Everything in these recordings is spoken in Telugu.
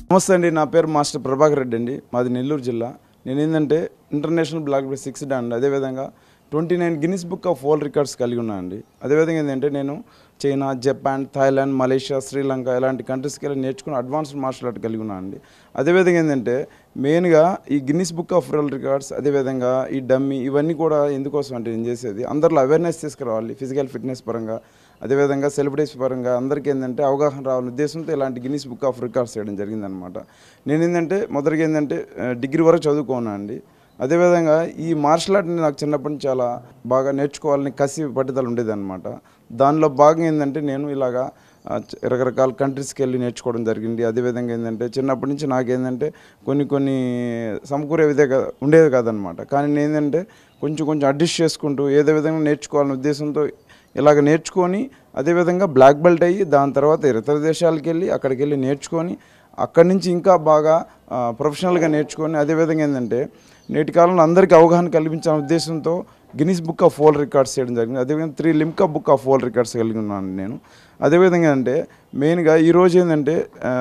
నమస్తే అండి నా పేరు మాస్టర్ ప్రభాకర్ రెడ్డి అండి మాది నెల్లూరు జిల్లా నేను ఏంటంటే international black belt six dan అదేవిధంగా twenty nine Guinness book of world records కలిగి ఉన్నాను అండి అదేవిధంగా ఏంటంటే నేను China Japan Thailand Malaysia Sri Lanka ఇలాంటి కంట్రీస్కి వెళ్ళి నేర్చుకుని అడ్వాన్స్డ్ మార్షల్ ఆర్ట్ కలిగి ఉన్నాను అండి అదేవిధంగా ఏంటంటే మెయిన్గా ఈ Guinness book of world records అదేవిధంగా ఈ డమ్మీ ఇవన్నీ కూడా ఎందుకోసం అంటే నేను చేసేది అందరిలో అవేర్నెస్ తీసుకురావాలి ఫిజికల్ ఫిట్నెస్ పరంగా అదేవిధంగా సెలబ్రిటీస్ పరంగా అందరికీ ఏంటంటే అవగాహన రావాలనే ఉద్దేశంతో ఇలాంటి గిన్నిస్ బుక్ ఆఫ్ రికార్డ్స్ చేయడం జరిగిందనమాట నేను ఏంటంటే మొదటిగా ఏంటంటే ఆ, డిగ్రీ వరకు చదువుకున్నాను అండి అదేవిధంగా ఈ మార్షల్ ఆర్ట్ని నాకు చిన్నప్పటి నుంచి చాలా బాగా నేర్చుకోవాలని కసి పట్టుదల ఉండేదన్నమాట దానిలో భాగంగా ఏంటంటే నేను ఇలాగా ఆ, చ- రకరకాల కంట్రీస్కి వెళ్ళి నేర్చుకోవడం జరిగింది అదేవిధంగా ఏంటంటే చిన్నప్పటి నుంచి నాకేంటంటే కొన్ని కొన్ని సమకూరే విధే కా- ఉండేది కాదనమాట కానీ నేను ఏంటంటే కొంచెం కొంచెం అడ్జస్ట్ చేసుకుంటూ ఏదో విధంగా నేర్చుకోవాలనే ఉద్దేశంతో ఇలాగ నేర్చుకొని అదేవిధంగా బ్లాక్ బెల్ట్ అయ్యి దాని తర్వాత ఇతర దేశాలకు వెళ్ళి అక్కడికి వెళ్ళి నేర్చుకొని అక్కడి నుంచి ఇంకా బాగా ఆ, ప్రొఫెషనల్గా నేర్చుకొని అదేవిధంగా ఏంటంటే నేటి కాలంలో అందరికీ అవగాహన కల్పించాలనే ఉద్దేశంతో Guinness book of world records చేయడం జరిగింది అదేవిధంగా three Limca book of world records కలిగి ఉన్నాను నేను అదేవిధంగా అంటే మెయిన్గా ఈరోజు ఏంటంటే ఆ,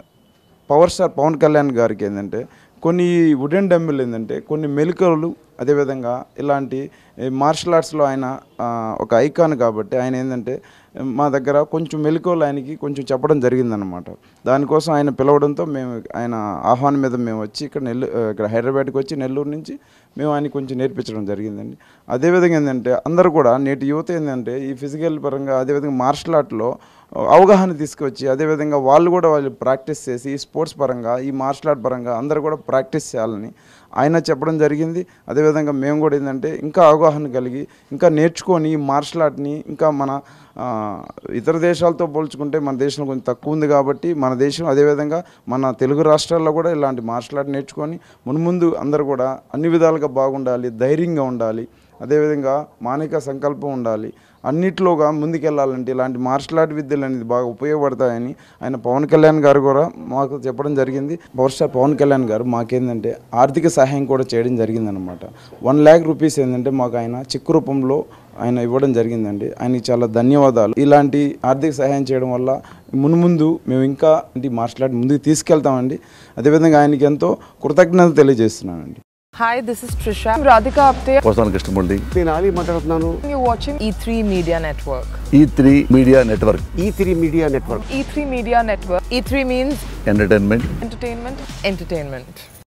పవర్ స్టార్ పవన్ కళ్యాణ్ గారికి ఏంటంటే కొన్ని వుడెన్ డమ్మిల్ ఏంటంటే కొన్ని మెలికలు అదేవిధంగా ఇలాంటి మార్షల్ ఆర్ట్స్లో ఆయన ఆ, ఒక ఐకాన్ కాబట్టి ఆయన ఏంటంటే మా దగ్గర కొంచెం మెలికలు ఆయనకి కొంచెం చెప్పడం జరిగిందనమాట దానికోసం ఆయన పిలవడంతో మేము ఆయన ఆహ్వానం మీద మేము వచ్చి ఇక్కడ నెల్లు ఆ, ఇక్కడ హైదరాబాద్కి వచ్చి నెల్లూరు నుంచి మేము ఆయన కొంచెం నేర్పించడం జరిగిందండి అదేవిధంగా ఏంటంటే అందరూ కూడా నేటి యువత ఏంటంటే ఈ ఫిజికల్ పరంగా అదేవిధంగా మార్షల్ ఆర్ట్లో అవగాహన తీసుకొచ్చి అదేవిధంగా వాళ్ళు కూడా వాళ్ళు ప్రాక్టీస్ చేసి ఈ స్పోర్ట్స్ పరంగా ఈ మార్షల్ ఆర్ట్ పరంగా అందరూ కూడా ప్రాక్టీస్ చేయాలని ఆయన చెప్పడం జరిగింది అదేవిధంగా మేము కూడా ఏంటంటే ఇంకా అవగాహన కలిగి ఇంకా నేర్చుకొని ఈ మార్షల్ ఆర్ట్ని ఇంకా మన ఆ, ఇతర దేశాలతో పోల్చుకుంటే మన దేశంలో కొంచెం తక్కువ ఉంది కాబట్టి మన దేశం అదేవిధంగా మన తెలుగు రాష్ట్రాల్లో కూడా ఇలాంటి మార్షల్ ఆర్ట్ నేర్చుకొని మున్ముందు అందరూ కూడా అన్ని విధాలుగా బాగుండాలి ధైర్యంగా ఉండాలి అదేవిధంగా మానసిక సంకల్పం ఉండాలి అన్నిట్లోగా ముందుకెళ్ళాలంటే ఇలాంటి మార్షల్ ఆర్ట్ విద్యలు అనేది బాగా ఉపయోగపడతాయని ఆయన పవన్ కళ్యాణ్ గారు కూడా మాకు చెప్పడం జరిగింది పవర్ స్టార్ పవన్ కళ్యాణ్ గారు మాకేందంటే ఆర్థిక సహాయం కూడా చేయడం జరిగిందనమాట వన్ ల్యాక్ రూపీస్ ఏంటంటే మాకు ఆయన చెక్కు రూపంలో ఆయన ఇవ్వడం జరిగిందండి ఆయనకి చాలా ధన్యవాదాలు ఇలాంటి ఆర్థిక సహాయం చేయడం వల్ల మున్ముందు మేము ఇంకా అంటే మార్షల్ ఆర్ట్ ముందుకు తీసుకెళ్తామండి అదేవిధంగా ఆయనకి ఎంతో కృతజ్ఞత తెలియజేస్తున్నానండి Hi, this is Trisha. I'm Radhika Apte. పోసాన Krishnamurthy నేను ఆలీ మాట్లాడుతున్నాను You're watching E3 Media Network. E three media network E three media network E3 Media Network. E3 means entertainment entertainment, entertainment.